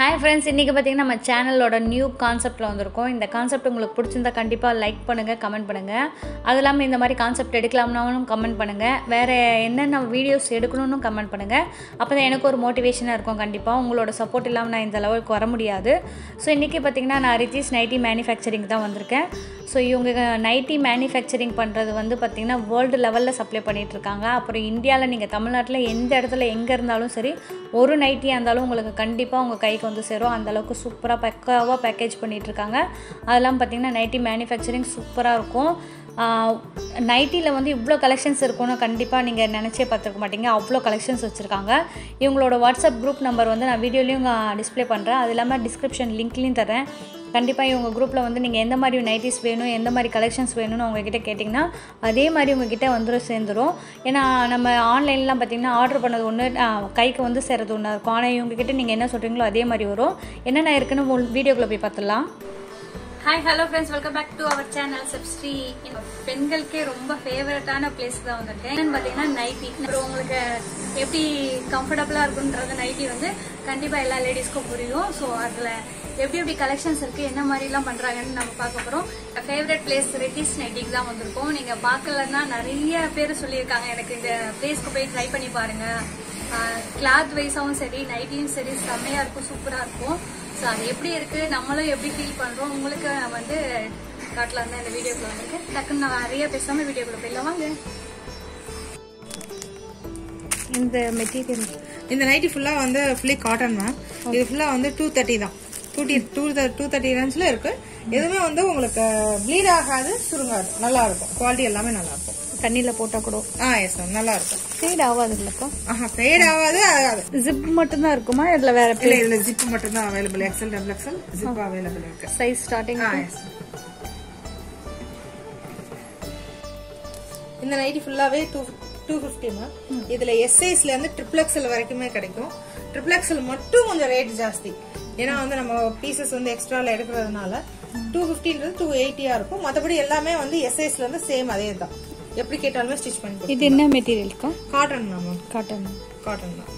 Hi friends இன்றைக்கி பார்த்தீங்கன்னா நம்ம சேனலோட நியூ கான்செப்ட்டில் வந்திருக்கோம் இந்த கான்செப்ட் உங்களுக்கு பிடிச்சிருந்தா கண்டிப்பாக லைக் பண்ணுங்கள் கமெண்ட் பண்ணுங்கள் அது இல்லாமல் இந்த மாதிரி கான்செப்ட் எடுக்கலாம்னாலும் கமெண்ட் பண்ணுங்கள் வேறு என்னென்ன வீடியோஸ் எடுக்கணும்னு கமெண்ட் பண்ணுங்கள் அப்போ தான் எனக்கு ஒரு மோட்டிவேஷனாக இருக்கும் கண்டிப்பாக உங்களோட சப்போர்ட் இல்லாமல் நான் இந்த லெவலுக்கு வர முடியாது ஸோ இன்றைக்கி பார்த்தீங்கன்னா நான் ரித்திஸ் நைட்டி மேனுஃபேக்சரிங் தான் வந்திருக்கேன் ஸோ இவங்க நைட்டி மேனுஃபேக்சரிங் பண்ணுறது வந்து பார்த்திங்கன்னா வேர்ல்டு லெவலில் சப்ளை பண்ணிட்டு இருக்காங்க அப்புறம் இந்தியாவில் நீங்கள் தமிழ்நாட்டில் எந்த இடத்துல எங்கே இருந்தாலும் சரி ஒரு நைட்டியாக இருந்தாலும் உங்களுக்கு கண்டிப்பாக உங்கள் கைக்கு வந்து சேரும் அந்த அளவுக்கு சூப்பராக பக்காவாக பேக்கேஜ் பண்ணிகிட்ருக்காங்க அதெல்லாம் பார்த்திங்கன்னா நைட்டி மேனுஃபேக்சரிங் சூப்பராக இருக்கும் நைட்டியில் வந்து இவ்வளோ கலெக்ஷன்ஸ் இருக்கும்னு கண்டிப்பாக நீங்கள் நினச்சே பார்த்துருக்க மாட்டீங்க அவ்வளோ கலெக்ஷன்ஸ் வச்சுருக்காங்க இவங்களோட வாட்ஸ்அப் குரூப் நம்பர் வந்து நான் வீடியோலையும் டிஸ்ப்ளே பண்ணுறேன் அது இல்லாமல் டிஸ்கிரிப்ஷன் லிங்க்லேயும் தரேன் கண்டிப்பாக இவங்க குரூப்பில் வந்து நீங்கள் எந்த மாதிரி நைட்டிஸ் வேணும் எந்த மாதிரி கலெக்ஷன்ஸ் வேணும்னு உங்ககிட்ட கேட்டிங்கன்னா அதே மாதிரி உங்ககிட்ட வந்துடும் சேர்ந்துடும் ஏன்னா நம்ம ஆன்லைன்லாம் பார்த்திங்கன்னா ஆர்டர் பண்ணது ஒன்று கைக்கு வந்து சேரது ஒன்றா இருக்கும் ஆனால் இவங்ககிட்ட நீங்கள் என்ன சொல்கிறீங்களோ அதே மாதிரி வரும் என்னென்ன இருக்குன்னு வீடியோக்குள்ளே போய் பார்த்துடலாம் hi hello friends welcome back to our channel சப்ஸ்ரீ பெண்களுக்கே ரொம்ப ஃபேவரட்டான பிளேஸ் தான் வந்திருக்கேன் என்னன்னு பார்த்தீங்கன்னா நைட்டி அப்புறம் உங்களுக்கு எப்படி கம்ஃபர்டபுளாக இருக்குன்றது நைட்டி வந்து கண்டிப்பாக எல்லா லேடிஸ்க்கும் புரியும் ஸோ அதில் எப்படி எப்படி கலெக்ஷன்ஸ் இருக்குது என்ன மாதிரிலாம் பண்ணுறாங்கன்னு நம்ம பார்க்க போகிறோம் ஃபேவரட் பிளேஸ் ரெட்டிஸ் நைட்டிக்கு தான் வந்திருக்கோம் நீங்கள் பார்க்கலன்னா நிறைய பேர் சொல்லியிருக்காங்க எனக்கு இந்த பிளேஸ்க்கு போய் ட்ரை பண்ணி பாருங்கள் கிளாத் வைஸாகவும் சரி நைட்டியும் சரி செம்மையாக இருக்கும் சூப்பராக இருக்கும் ஸோ அது எப்படி இருக்கு நம்மளும் எப்படி ஃபீல் பண்றோம் உங்களுக்கு நான் வந்து காட்டலாம் தான் இந்த வீடியோக்குள்ள வந்திருக்கேன் டக்குன்னு நான் நிறைய பேசாம வீடியோக்குள்ள போயிடலாம் வாங்க இந்த மெட்டீரியல் இந்த நைட்டி ஃபுல்லா வந்து ஃபுல்லி காட்டன் மேம் இது ஃபுல்லா வந்து டூ தேர்ட்டி தான் டூ டூ டூ தேர்ட்டி ரேஞ்சில் இருக்கு எதுவுமே வந்து உங்களுக்கு ப்ளீட் ஆகாது சுருங்காது நல்லா இருக்கும் குவாலிட்டி எல்லாமே நல்லா இருக்கும் தண்ணியில போட்டா கூட ஆ எஸ் மேம் நல்லா இருக்கும் ஃபேட் ஆகாது இல்லப்பா ஆஹா ஃபேட் ஆகாது ஆகாது ஜிப் மட்டும் தான் இருக்குமா இதுல வேற இல்ல இதுல ஜிப் மட்டும் தான் available XL double XL zip available இருக்கு சைஸ் ஸ்டார்டிங் ஆ எஸ் இந்த நைட்டி ஃபுல்லாவே டூ டூ ஃபிஃப்டி மேம் இதுல எஸ் சைஸ்ல இருந்து ட்ரிபிள் எக்ஸல் வரைக்குமே கிடைக்கும் ட்ரிபிள் எக்ஸல் மட்டும் கொஞ்சம் ரேட் ஜாஸ்தி ஏன்னா வந்து நம்ம பீசஸ் வந்து எக்ஸ்ட்ரால எடுக்கிறதுனால டூ ஃபிஃப்டின்றது டூ எயிட்டியா இருக்கும் மற்றபடி எல்லாமே வந்து எஸ் சைஸ்ல இருந்து சேம் அதே தான் எப்படி கேட்டாலுமே ஸ்டிச் பண்ணி கொடுப்போம். இது என்ன மெட்டீரியல்க்கா காட்டன் தான் மேம் காட்டன் காட்டன் தான்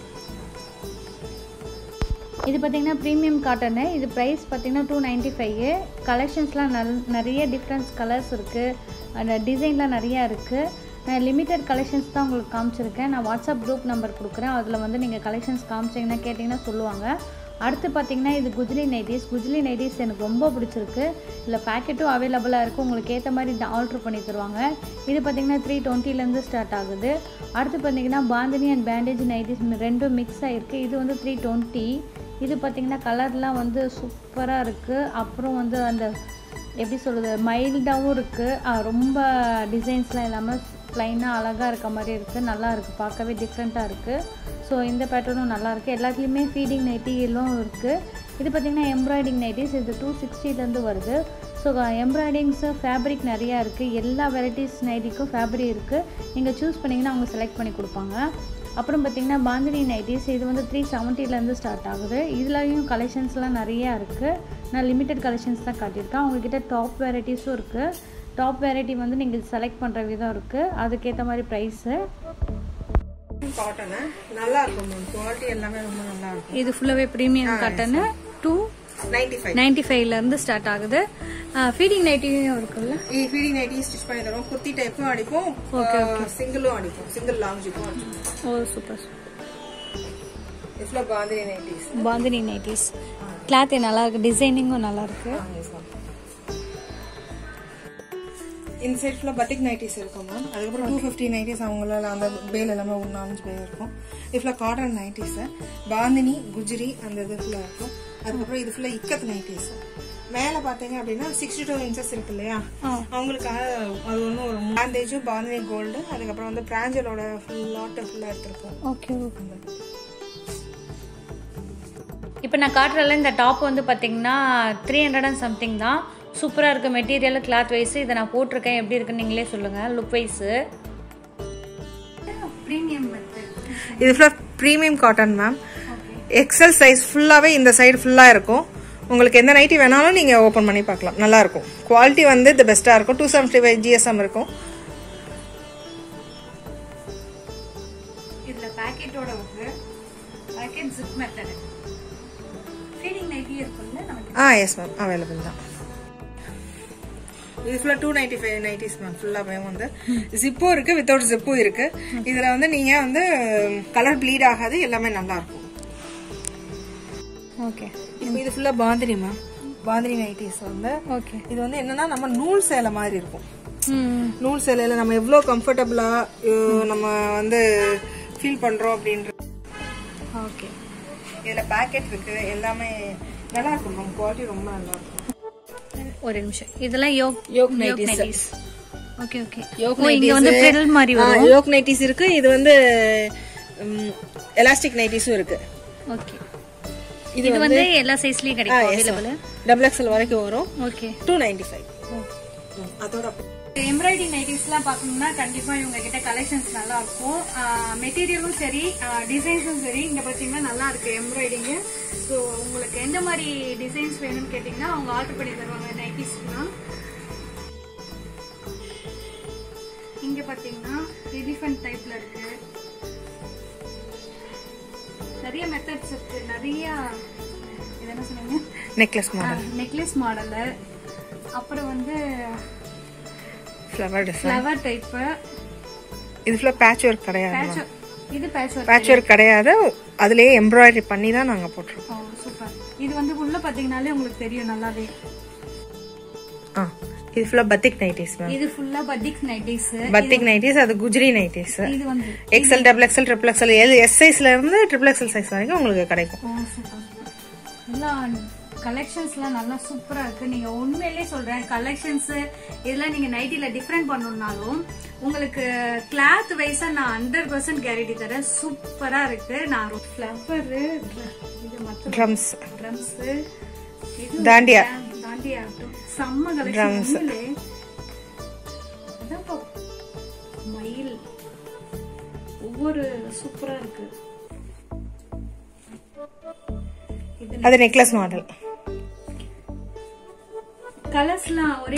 இது பார்த்தீங்கன்னா ப்ரீமியம் காட்டனு இது ப்ரைஸ் பார்த்தீங்கன்னா டூ நைன்ட்டி ஃபைவ் கலெக்ஷன்ஸ்லாம் நல் நிறைய டிஃப்ரெண்ட்ஸ் கலர்ஸ் இருக்குது அந்த டிசைன்லாம் நிறையா இருக்குது நான் லிமிட்டட் கலெக்ஷன்ஸ் தான் உங்களுக்கு காமிச்சிருக்கேன் நான் வாட்ஸ்அப் குரூப் நம்பர் கொடுக்குறேன் அதில் வந்து நீங்கள் கலெக்ஷன்ஸ் காமிச்சிங்கன்னா கேட்டிங்கன்னா சொல்லுவாங்க அடுத்து பார்த்தீங்கன்னா இது குஜ்லி நைட்டிஸ் குஜ்லி நைட்டிஸ் எனக்கு ரொம்ப பிடிச்சிருக்கு இதில் பேக்கெட்டும் அவைலபிளாக இருக்குது உங்களுக்கு ஏற்ற மாதிரி ஆல்ட்ரு பண்ணி தருவாங்க இது பார்த்தீங்கன்னா த்ரீ டுவெண்ட்டிலேருந்து ஸ்டார்ட் ஆகுது அடுத்து பார்த்தீங்கன்னா பாந்தினி அண்ட் பேண்டேஜ் நைட்டிஸ் ரெண்டும் மிக்ஸ் ஆகிருக்கு இது வந்து த்ரீ டுவெண்ட்டி இது பார்த்திங்கன்னா கலர்லாம் வந்து சூப்பராக இருக்குது அப்புறம் வந்து அந்த எப்படி சொல்கிறது மைல்டாகவும் இருக்குது ரொம்ப டிசைன்ஸ்லாம் இல்லாமல் ப்ளைனாக அழகாக இருக்க மாதிரி இருக்குது நல்லா இருக்குது பார்க்கவே டிஃப்ரெண்ட்டாக இருக்குது ஸோ இந்த பேட்டர்னும் நல்லா இருக்குது எல்லாத்துலேயுமே ஃபீடிங் நைட்டிலும் இருக்குது இது பார்த்திங்கன்னா எம்ப்ராய்டிங் நைட்டிஸ் இது டூ சிக்ஸ்டிலேருந்து வருது ஸோ எம்ப்ராய்டிங்ஸு ஃபேப்ரிக் நிறையா இருக்குது எல்லா வெரைட்டிஸ் நைட்டிக்கும் ஃபேப்ரிக் இருக்குது நீங்கள் சூஸ் பண்ணிங்கன்னா அவங்க செலக்ட் பண்ணி கொடுப்பாங்க அப்புறம் பார்த்திங்கன்னா பாந்தினி நைட்டிஸ் இது வந்து த்ரீ செவன்ட்டிலேருந்து ஸ்டார்ட் ஆகுது இதுலேயும் கலெக்ஷன்ஸ்லாம் நிறையா இருக்குது நான் லிமிட்டட் கலெக்ஷன்ஸ் தான் காட்டியிருக்கேன் அவங்கக்கிட்ட டாப் வெரைட்டிஸும் இருக்குது டாப் வெரைட்டி வந்து நீங்கள் செலக்ட் பண்ணுற விதம் இருக்குது அதுக்கேற்ற மாதிரி ப்ரைஸு காட்டனு நல்லா இருக்கும் மேம் குவாலிட்டி எல்லாமே ரொம்ப நல்லா இருக்கும் இது ஃபுல்லாகவே premium cotton two ninety five ninety ஃபைவ்லேருந்து ஸ்டார்ட் ஆகுது ஃபீடிங் நைட்டியும் இருக்குல்ல ஃபீடிங் நைட்டி ஸ்டிச் பண்ணி தரோம் குர்த்தி டைப்பும் அடிப்போம் சிங்கிளும் அடிப்போம் சிங்கிள் லாங் ஜிப்பும் அடிப்போம் ஓ சூப்பர் இதில் bandhani nighties bandhani nighties cloth நல்லா இருக்கு டிசைனிங்கும் நல்லா இருக்கு இந்த சைட் ஃபுல்லாக பட்டிக் நைட்டிஸ் இருக்கும் மேம் அதுக்கப்புறம் டூ ஃபிஃப்டி நைட்டிஸ் அவங்களால அந்த பேல் எல்லாமே ஒரு நாலஞ்சு பேர் இருக்கும் இது ஃபுல்லாக காட்டன் நைட்டிஸ் பாந்தினி குஜ்ரி அந்த இது ஃபுல்லாக இருக்கும் அதுக்கப்புறம் இது ஃபுல்லாக இக்கத் நைட்டிஸ் மேலே பார்த்தீங்க அப்படின்னா சிக்ஸ்டி டூ இன்ச்சஸ் இருக்கு இல்லையா அவங்களுக்காக அது ஒன்று ஒரு பேண்டேஜும் பாந்தினி கோல்டு அதுக்கப்புறம் வந்து பிராஞ்சலோட ஃபுல் லாட்டு ஃபுல்லாக எடுத்திருக்கோம் ஓகே ஓகே இப்போ நான் காட்டுறல இந்த டாப் வந்து பார்த்தீங்கன்னா த்ரீ ஹண்ட்ரட் அண்ட் சம்திங் தான் சூப்பராக இருக்குது மெட்டீரியல் கிளாத் வைஸு இதை நான் போட்டிருக்கேன் எப்படி இருக்குன்னு நீங்களே சொல்லுங்கள் லுக் வைஸு ப்ரீமியம் இது ஃபுல்லாக premium cotton ma'am XL size ஃபுல்லாகவே இந்த சைடு ஃபுல்லாக இருக்கும் உங்களுக்கு எந்த நைட்டி வேணாலும் நீங்கள் ஓப்பன் பண்ணி பார்க்கலாம் நல்லா இருக்கும் குவாலிட்டி வந்து இது பெஸ்ட்டாக இருக்கும் டூ செவன்டி ஃபைவ் ஜிஎஸ்எம் இருக்கும் இதில் பேக்கெட்டோட வருது பேக்கெட் ஜிப் மெத்தடு இருக்குல்ல நமக்கு ஆ எஸ் மேம் அவைலபிள் தான் இது ஃபுல்லாக two ninety five nighties ma'am ஃபுல்லாகவே வந்து ஜிப்பும் இருக்கு வித்தவுட் ஜிப்பும் இருக்கு இதுல வந்து நீங்க வந்து கலர் ப்ளீட் ஆகாது எல்லாமே நல்லா இருக்கும் ஓகே இப்போ இது ஃபுல்லா பாந்தினி மேம் பாந்தினி நைட்டிஸ் வந்து ஓகே இது வந்து என்னன்னா நம்ம நூல் சேலை மாதிரி இருக்கும் ம் நூல் சேலையில நம்ம எவ்வளோ கம்ஃபர்டபுளா நம்ம வந்து ஃபீல் பண்றோம் அப்படின்ற ஓகே இதுல பேக்கெட் இருக்கு எல்லாமே நல்லா இருக்கும் மேம் குவாலிட்டி ரொம்ப நல்லா இருக்கும் ஒரு நிமிஷம் இதெல்லாம் yoke yoke nighties okay okay yoke ஓ இங்க வந்து பெடல் மாதிரி வரும் யோக் நைட்டிஸ் இருக்கு இது வந்து எலாஸ்டிக் நைட்டிஸும் இருக்கு ஓகே இது வந்து எல்லா சைஸ்லயும் கிடைக்கும் அவைலபிள் டபுள் எக்ஸ்எல் வரைக்கும் வரும் ஓகே டூ நைன்டி ஃபைவ் அதோட எம்ப்ராய்டிங் நைட்டிஸ்லாம் பார்க்கணும்னா கண்டிப்பா இவங்க கிட்ட கலெக்ஷன்ஸ் நல்லா இருக்கும் மெட்டீரியலும் சரி டிசைன்ஸும் சரி இங்க பாத்தீங்கன்னா நல்லா இருக்கு எம்ப்ராய்டிங் ஸோ உங்களுக்கு எந்த மாதிரி டிசைன்ஸ் வேணும்னு கேட்டீங்கன்னா அவங்க ஆர்டர் பண்ணி தருவாங்க நைட்டிஸ்லாம் இங்க பாத்தீங்கன்னா எலிஃபென்ட் டைப்ல இருக்கு நிறைய மெத்தட்ஸ் இருக்கு நிறைய இது என்ன சொன்னீங்க நெக்லஸ் மாடல் நெக்லஸ் மாடலு அப்புறம் வந்து ஃப்ளவர் டிசைன் ஃப்ளவர் டைப்பு இது ஃபுல்லாக பேட்ச் ஒர்க் கிடையாது பேட்ச் இது பேட்ச் ஒர்க் பேட்ச் ஒர்க் கிடையாது அதுலயே எம்ப்ராய்டரி பண்ணி தான் நாங்க போட்டிருக்கோம் சூப்பர் இது வந்து உள்ள பாத்தீங்கன்னாலே உங்களுக்கு தெரியும் நல்லாவே ஆ இது ஃபுல்லாக பத்திக் நைட்டிஸ் மேம் இது ஃபுல்லா பட்டிக் நைட்டிஸ் பத்திக் நைட்டிஸ் அது குஜ்ரி நைட்டிஸ் இது வந்து XL double XL triple XL L S சைஸ்ல இருந்து ட்ரிபிள் எக்ஸ்எல் சைஸ் வரைக்கும் உங்களுக்கு கிடைக்கும் ஓ சூப்பர் எல்லாம் கலெக்ஷன்ஸ்லாம் நல்லா சூப்பரா இருக்கு நீங்க உண்மையிலேயே சொல்றேன் கலெக்ஷன்ஸ் இதெல்லாம் நீங்க நைட்டில டிஃப்ரெண்ட் பண்ணணும்னாலும் உங்களுக்கு கிளாத் வைஸா நான் ஹண்ட்ரட் பர்சன்ட் கேரண்டி தரேன் சூப்பரா இருக்கு நான் ஃபிளவர் இது மத்த ட்ரம்ஸ் ட்ரம்ஸ் தாண்டியா தாண்டியா ஆகட்டும் செம்ம கலெக்ஷன் உண்மையிலே அதான் பா- மயில் ஒவ்வொரு சூப்பரா இருக்கு இது அது நெக்லஸ் மாடல் கலர்ஸ்லாம் ஒரே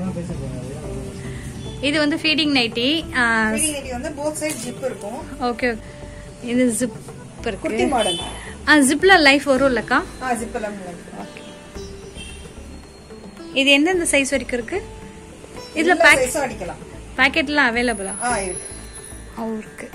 இது வந்து ஃபீடிங் நைட்டி வந்து போத் சைடு ஜிப் இருக்கும் ஓகே இது ஜிப் இருக்கு குர்த்தி மாடல் ஆ ஜிப்ல லைஃப் வரும் இல்லக்கா ஆ ஜிப் எல்லாம் ஓகே இது எந்தெந்த சைஸ் வரைக்கும் இருக்கு இதுல பேக் சைஸும் அடிக்கலாம் பேக்கெட்லாம் அவைலபிளா ஆ இருக்கு அவருக்கு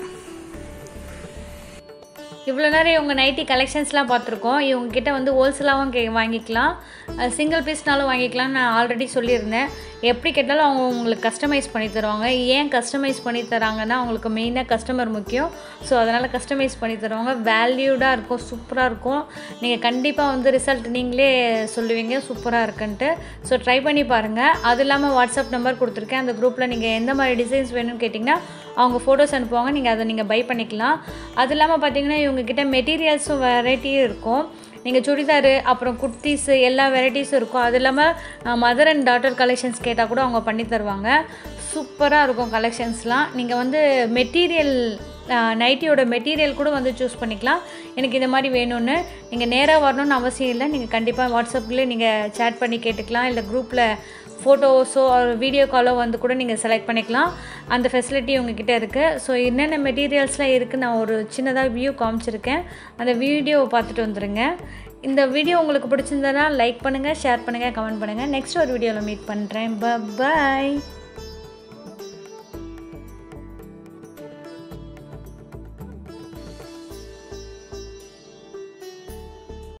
இவ்வளோ நேரம் இவங்க நைட்டி கலெக்ஷன்ஸ்லாம் பார்த்துருக்கோம் இவங்க கிட்ட வந்து ஹோல்சேலாகவும் கே வாங்கிக்கலாம் சிங்கிள் பீஸ்னாலும் வாங்கிக்கலாம் நான் ஆல்ரெடி சொல்லியிருந்தேன் எப்படி கேட்டாலும் அவங்க உங்களுக்கு கஸ்டமைஸ் பண்ணி தருவாங்க ஏன் கஸ்டமைஸ் பண்ணி தராங்கன்னா அவங்களுக்கு மெயினாக கஸ்டமர் முக்கியம் ஸோ அதனால் கஸ்டமைஸ் பண்ணி தருவாங்க வேல்யூடாக இருக்கும் சூப்பராக இருக்கும் நீங்கள் கண்டிப்பாக வந்து ரிசல்ட் நீங்களே சொல்லுவீங்க சூப்பராக இருக்குன்ட்டு ஸோ ட்ரை பண்ணி பாருங்கள் அது இல்லாமல் வாட்ஸ்அப் நம்பர் கொடுத்துருக்கேன் அந்த குரூப்பில் நீங்கள் எந்த மாதிரி டிசைன்ஸ் வேணும்னு கேட்டிங்கன்னா அவங்க ஃபோட்டோஸ் அனுப்புவாங்க நீங்கள் அதை நீங்கள் பை பண்ணிக்கலாம் அது இல்லாமல் பார்த்தீங்கன்னா இவங்கக்கிட்ட மெட்டீரியல்ஸும் வெரைட்டியும் இருக்கும் நீங்கள் சுடிதாரு அப்புறம் குர்த்திஸு எல்லா வெரைட்டிஸும் இருக்கும் அது இல்லாமல் மதர் அண்ட் டாட்டர் கலெக்ஷன்ஸ் கேட்டால் கூட அவங்க பண்ணி தருவாங்க சூப்பராக இருக்கும் கலெக்ஷன்ஸ்லாம் நீங்கள் வந்து மெட்டீரியல் நைட்டியோட மெட்டீரியல் கூட வந்து சூஸ் பண்ணிக்கலாம் எனக்கு இந்த மாதிரி வேணும்னு நீங்கள் நேராக வரணும்னு அவசியம் இல்லை நீங்கள் கண்டிப்பாக வாட்ஸ்அப்லேயே நீங்கள் சேட் பண்ணி கேட்டுக்கலாம் இல்லை குரூப்பில் ஃபோட்டோஸோ ஒரு வீடியோ காலோ வந்து கூட நீங்கள் செலக்ட் பண்ணிக்கலாம் அந்த ஃபெசிலிட்டி உங்ககிட்ட இருக்குது ஸோ என்னென்ன மெட்டீரியல்ஸ்லாம் இருக்குது நான் ஒரு சின்னதாக வியூ காமிச்சிருக்கேன் அந்த வீடியோவை பார்த்துட்டு வந்துடுங்க இந்த வீடியோ உங்களுக்கு பிடிச்சிருந்தனா லைக் பண்ணுங்கள் ஷேர் பண்ணுங்கள் கமெண்ட் பண்ணுங்கள் நெக்ஸ்ட் ஒரு வீடியோவில் மீட் பண்ணுறேன் பாய்